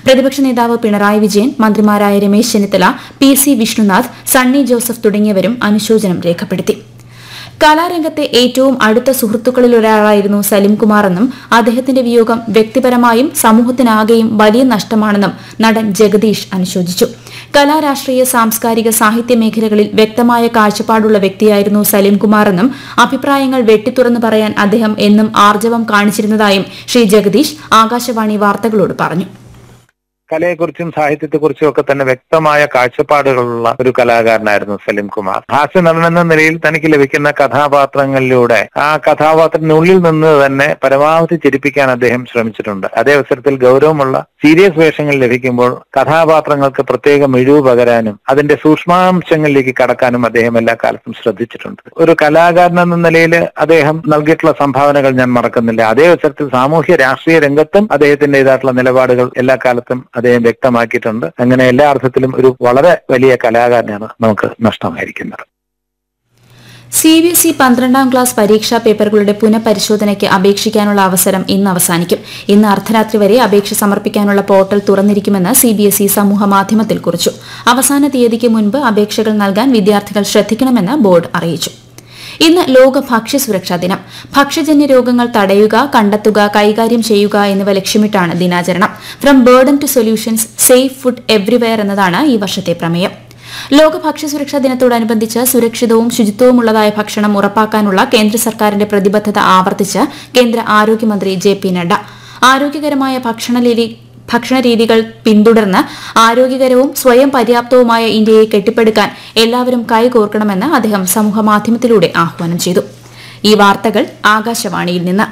പ്രതിപക്ഷ നേതാവ് പിണറായി വിജയൻ മന്ത്രിമാരായ രമേശ് ചെന്നിത്തല പി സി വിഷ്ണുനാഥ് സണ്ണി ജോസഫ് തുടങ്ങിയവരും അനുശോചനം രേഖപ്പെടുത്തി കലാരംഗത്തെ ഏറ്റവും അടുത്ത സുഹൃത്തുക്കളിലൊരാളായിരുന്നു സലിംകുമാർ എന്നും അദ്ദേഹത്തിന്റെ വിയോഗം വ്യക്തിപരമായും സമൂഹത്തിനാകെയും വലിയ നഷ്ടമാണെന്നും നടൻ ജഗദീഷ് അനുശോചിച്ചു കലാരാഷ്ട്രീയ സാംസ്കാരിക സാഹിത്യ മേഖലകളിൽ വ്യക്തമായ കാഴ്ചപ്പാടുള്ള വ്യക്തിയായിരുന്നു സലിംകുമാർ എന്നും അഭിപ്രായങ്ങൾ വെട്ടിത്തുറന്നു പറയാൻ അദ്ദേഹം എന്നും ആർജവം കാണിച്ചിരുന്നതായും ശ്രീ ജഗദീഷ് ആകാശവാണി വാർത്തകളോട് പറഞ്ഞു കലയെക്കുറിച്ചും സാഹിത്യത്തെക്കുറിച്ചും ഒക്കെ തന്നെ വ്യക്തമായ കാഴ്ചപ്പാടുകളുള്ള ഒരു കലാകാരനായിരുന്നു സലിം കുമാർ ഹാസ്യ നടൻ എന്ന നിലയിൽ തനിക്ക് ലഭിക്കുന്ന കഥാപാത്രങ്ങളിലൂടെ ആ കഥാപാത്രത്തിനുള്ളിൽ നിന്ന് തന്നെ പരമാവധി ചിരിപ്പിക്കാൻ അദ്ദേഹം ശ്രമിച്ചിട്ടുണ്ട് അതേ അവസരത്തിൽ ഗൗരവമുള്ള സീരിയസ് വേഷങ്ങൾ ലഭിക്കുമ്പോൾ കഥാപാത്രങ്ങൾക്ക് പ്രത്യേക മിഴിവ് പകരാനും അതിന്റെ സൂക്ഷ്മാംശങ്ങളിലേക്ക് കടക്കാനും അദ്ദേഹം എല്ലാ കാലത്തും ശ്രദ്ധിച്ചിട്ടുണ്ട് ഒരു കലാകാരൻ എന്ന നിലയിൽ അദ്ദേഹം നൽകിയിട്ടുള്ള സംഭാവനകൾ ഞാൻ മറക്കുന്നില്ല അതേ അവസരത്തിൽ സാമൂഹ്യ രാഷ്ട്രീയ രംഗത്തും അദ്ദേഹത്തിന്റേതായിട്ടുള്ള നിലപാടുകൾ എല്ലാ കാലത്തും അദ്ദേഹം വ്യക്തമാക്കിയിട്ടുണ്ട് അങ്ങനെ എല്ലാ അർത്ഥത്തിലും ഒരു വളരെ വലിയ കലാകാരനാണ് നമുക്ക് നഷ്ടമായിരിക്കുന്നത് സി ബി എസ് ഇ പന്ത്രണ്ടാം ക്ലാസ് പരീക്ഷാ പേപ്പറുകളുടെ പുനഃപരിശോധനയ്ക്ക് അപേക്ഷിക്കാനുള്ള അവസരം ഇന്ന് അവസാനിക്കും ഇന്ന് അർദ്ധരാത്രി വരെ അപേക്ഷ സമർപ്പിക്കാനുള്ള പോർട്ടൽ തുറന്നിരിക്കുമെന്ന് സി ബി എസ് ഇ സമൂഹ മാധ്യമത്തിൽ കുറിച്ചു അവസാന തീയതിക്ക് മുൻപ് അപേക്ഷകൾ നൽകാൻ വിദ്യാർത്ഥികൾ ശ്രദ്ധിക്കണമെന്ന് ബോർഡ് അറിയിച്ചു ഇന്ന് ലോക ഭക്ഷ്യസുരക്ഷാ ദിനം ഭക്ഷ്യജന്യ രോഗങ്ങൾ തടയുക കണ്ടെത്തുക കൈകാര്യം ചെയ്യുക എന്നിവ ലക്ഷ്യമിട്ടാണ് ദിനാചരണം from burden to solutions safe food everywhere എന്നതാണ് ഈ വർഷത്തെ പ്രമേയം ലോക ഭക്ഷ്യസുരക്ഷാ ദിനത്തോടനുബന്ധിച്ച് സുരക്ഷിതവും ശുചിത്വവുമുള്ളതായ ഭക്ഷണം ഉറപ്പാക്കാനുള്ള കേന്ദ്ര സർക്കാരിന്റെ പ്രതിബദ്ധത ആവർത്തിച്ച് കേന്ദ്ര ആരോഗ്യമന്ത്രി ജെ പി നഡ്ഡ ആരോഗ്യകരമായ ഭക്ഷണരീതി ഭക്ഷണരീതികൾ പിന്തുടർന്ന് ആരോഗ്യകരവും സ്വയം പര്യാപ്തവുമായ ഇന്ത്യയെ കെട്ടിപ്പടുക്കാൻ എല്ലാവരും കൈകോർക്കണമെന്ന് അദ്ദേഹം സമൂഹമാധ്യമത്തിലൂടെ ആഹ്വാനം ചെയ്തു ഈ വാർത്തകൾ ആകാശവാണിയിൽ നിന്ന്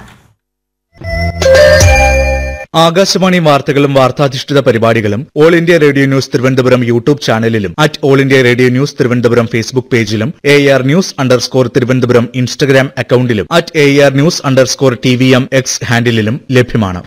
ആകാശവാണി വാർത്തകളും വാർത്താധിഷ്ഠിത പരിപാടികളും all India radio news Thiruvananthapuram YouTube ചാനലിലും at all India radio news Thiruvananthapuram Facebook പേജിലും A R news underscore Thiruvananthapuram Instagram അക്കൌണ്ടിലും at A R news underscore T V M X ഹാൻഡിലും ലഭ്യമാണ്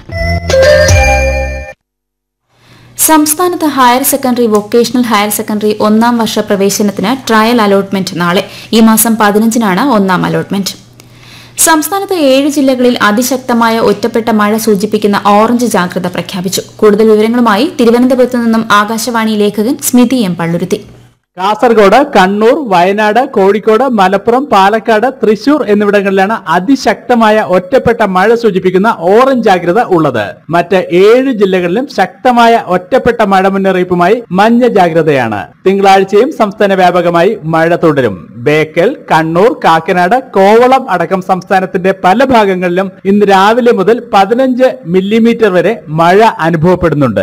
സംസ്ഥാനത്ത് higher secondary vocational higher secondary ഒന്നാം വർഷ പ്രവേശനത്തിന് ട്രയൽ അലോട്ട്മെന്റ് നാളെ ഈ മാസം പതിനഞ്ചിനാണ് ഒന്നാം അലോട്ട്മെന്റ് സംസ്ഥാനത്ത് ഏഴ് ജില്ലകളിൽ അതിശക്തമായ ഒറ്റപ്പെട്ട മഴ സൂചിപ്പിക്കുന്ന ഓറഞ്ച് ജാഗ്രത പ്രഖ്യാപിച്ചു കൂടുതൽ വിവരങ്ങളുമായി തിരുവനന്തപുരത്ത് നിന്നും ആകാശവാണി ലേഖകൻ സ്മിതി എം പള്ളുരുത്തി കാസർഗോഡ് കണ്ണൂർ വയനാട് കോഴിക്കോട് മലപ്പുറം പാലക്കാട് തൃശൂർ എന്നിവിടങ്ങളിലാണ് അതിശക്തമായ ഒറ്റപ്പെട്ട മഴ സൂചിപ്പിക്കുന്ന ഓറഞ്ച് ജാഗ്രത ഉള്ളത് മറ്റ് ഏഴ് ജില്ലകളിലും ശക്തമായ ഒറ്റപ്പെട്ട മഴ മുന്നറിയിപ്പുമായി മഞ്ഞ ജാഗ്രതയാണ് തിങ്കളാഴ്ചയും സംസ്ഥാന വ്യാപകമായി മഴ തുടരും ബേക്കൽ കണ്ണൂർ കാക്കനാട് കോവളം അടക്കം സംസ്ഥാനത്തിന്റെ പല ഭാഗങ്ങളിലും ഇന്ന് രാവിലെ മുതൽ പതിനഞ്ച് മില്ലിമീറ്റർ വരെ മഴ അനുഭവപ്പെടുന്നുണ്ട്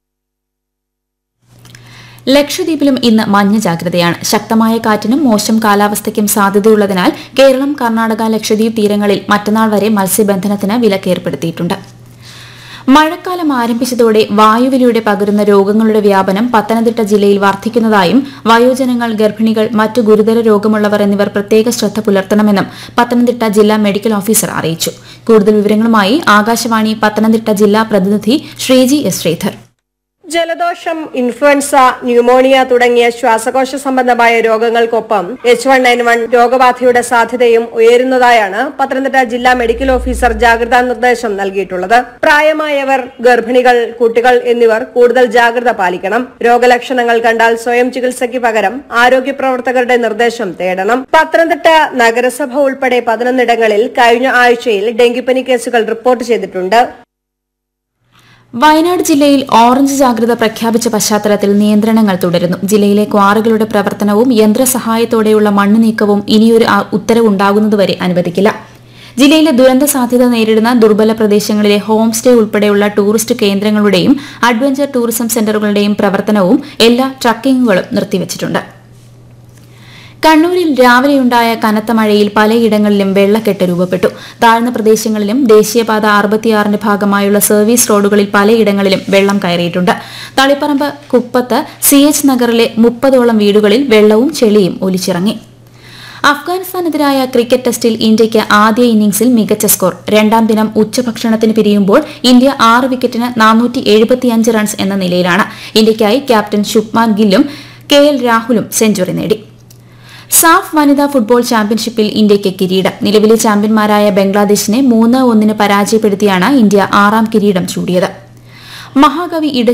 ലക്ഷദ്വീപിലും ഇന്ന് മഞ്ഞ ജാഗ്രതയാണ് ശക്തമായ കാറ്റിനും മോശം കാലാവസ്ഥയ്ക്കും സാധ്യതയുള്ളതിനാൽ കേരളം കർണാടക ലക്ഷദ്വീപ് തീരങ്ങളിൽ മറ്റന്നാൾ വരെ മത്സ്യബന്ധനത്തിന് വിലക്കേർപ്പെടുത്തിയിട്ടുണ്ട് മഴക്കാലം ആരംഭിച്ചതോടെ വായുവിലൂടെ പകരുന്ന രോഗങ്ങളുടെ വ്യാപനം പത്തനംതിട്ട ജില്ലയിൽ വർദ്ധിക്കുന്നതായും വയോജനങ്ങൾ ഗർഭിണികൾ മറ്റു ഗുരുതര രോഗമുള്ളവർ എന്നിവർ പ്രത്യേക ശ്രദ്ധ പുലർത്തണമെന്നും പത്തനംതിട്ട ജില്ലാ മെഡിക്കൽ ഓഫീസർ അറിയിച്ചു കൂടുതൽ വിവരങ്ങളുമായി ആകാശവാണി പത്തനംതിട്ട ജില്ലാ പ്രതിനിധി ശ്രീജി എസ് ശ്രീധർ ജലദോഷം ഇൻഫ്ലുവൻസ ന്യൂമോണിയ തുടങ്ങിയ ശ്വാസകോശ സംബന്ധമായ രോഗങ്ങൾക്കൊപ്പം എച്ച് വൺ എൻ വൺ രോഗബാധയുടെ സാധ്യതയും ഉയരുന്നതായാണ് പത്തനംതിട്ട ജില്ലാ മെഡിക്കൽ ഓഫീസർ ജാഗ്രതാ നിർദ്ദേശം നൽകിയിട്ടുള്ളത് പ്രായമായവർ ഗർഭിണികൾ കുട്ടികൾ എന്നിവർ കൂടുതൽ ജാഗ്രത പാലിക്കണം രോഗലക്ഷണങ്ങൾ കണ്ടാൽ സ്വയം ചികിത്സയ്ക്ക് പകരം ആരോഗ്യ പ്രവർത്തകരുടെ നിർദ്ദേശം തേടണം പത്തനംതിട്ട നഗരസഭ ഉൾപ്പെടെ പതിനൊന്നിടങ്ങളിൽ കഴിഞ്ഞ ആഴ്ചയിൽ ഡെങ്കിപ്പനി കേസുകൾ റിപ്പോർട്ട് ചെയ്തിട്ടുണ്ട് വയനാട് ജില്ലയിൽ ഓറഞ്ച് ജാഗ്രത പ്രഖ്യാപിച്ച പശ്ചാത്തലത്തിൽ നിയന്ത്രണങ്ങൾ തുടരുന്നു ജില്ലയിലെ ക്വാറികളുടെ പ്രവർത്തനവും യന്ത്രസഹായത്തോടെയുള്ള മണ്ണ് നീക്കവും ഇനിയൊരു ആ- ഉത്തരവുണ്ടാകുന്നതുവരെ അനുവദിക്കില്ല ജില്ലയിലെ ദുരന്ത സാധ്യത നേരിടുന്ന ദുർബല പ്രദേശങ്ങളിലെ ഹോം സ്റ്റേ ഉൾപ്പെടെയുള്ള ടൂറിസ്റ്റ് കേന്ദ്രങ്ങളുടെയും അഡ്വഞ്ചർ ടൂറിസം സെന്ററുകളുടെയും പ്രവർത്തനവും എല്ലാ ട്രക്കിങ്ങുകളും നിർത്തിവച്ചിട്ടുണ്ട് കണ്ണൂരിൽ രാവിലെയുണ്ടായ കനത്ത മഴയിൽ പലയിടങ്ങളിലും വെള്ളക്കെട്ട് രൂപപ്പെട്ടു താഴ്ന്ന പ്രദേശങ്ങളിലും ദേശീയപാത അറുപത്തിയാറിന്റെ ഭാഗമായുള്ള സർവീസ് റോഡുകളിൽ പലയിടങ്ങളിലും വെള്ളം കയറിയിട്ടുണ്ട് തളിപ്പറമ്പ് കുപ്പത്ത് സി എച്ച് നഗറിലെ മുപ്പതോളം വീടുകളിൽ വെള്ളവും ചെളിയും ഒലിച്ചിറങ്ങി അഫ്ഗാനിസ്ഥാനെതിരായ ക്രിക്കറ്റ് ടെസ്റ്റിൽ ഇന്ത്യയ്ക്ക് ആദ്യ ഇന്നിംഗ്സിൽ മികച്ച സ്കോർ രണ്ടാം ദിനം ഉച്ചഭക്ഷണത്തിന് പിരിയുമ്പോൾ ഇന്ത്യ ആറ് വിക്കറ്റിന് നാനൂറ്റി എഴുപത്തിയഞ്ച് റൺസ് എന്ന നിലയിലാണ് ഇന്ത്യയ്ക്കായി ക്യാപ്റ്റൻ ശുഭ്മാൻ ഗില്ലും കെ എൽ രാഹുലും സെഞ്ചുറി നേടി സാഫ് വനിതാ ഫുട്ബോൾ ചാമ്പ്യൻഷിപ്പിൽ ഇന്ത്യയ്ക്ക് കിരീടം നിലവിലെ ചാമ്പ്യന്മാരായ ബംഗ്ലാദേശിനെ മൂന്ന് ഒന്നിന് പരാജയപ്പെടുത്തിയാണ് ഇന്ത്യ ആറാം കിരീടം ചൂടിയത് മഹാകവി ഇട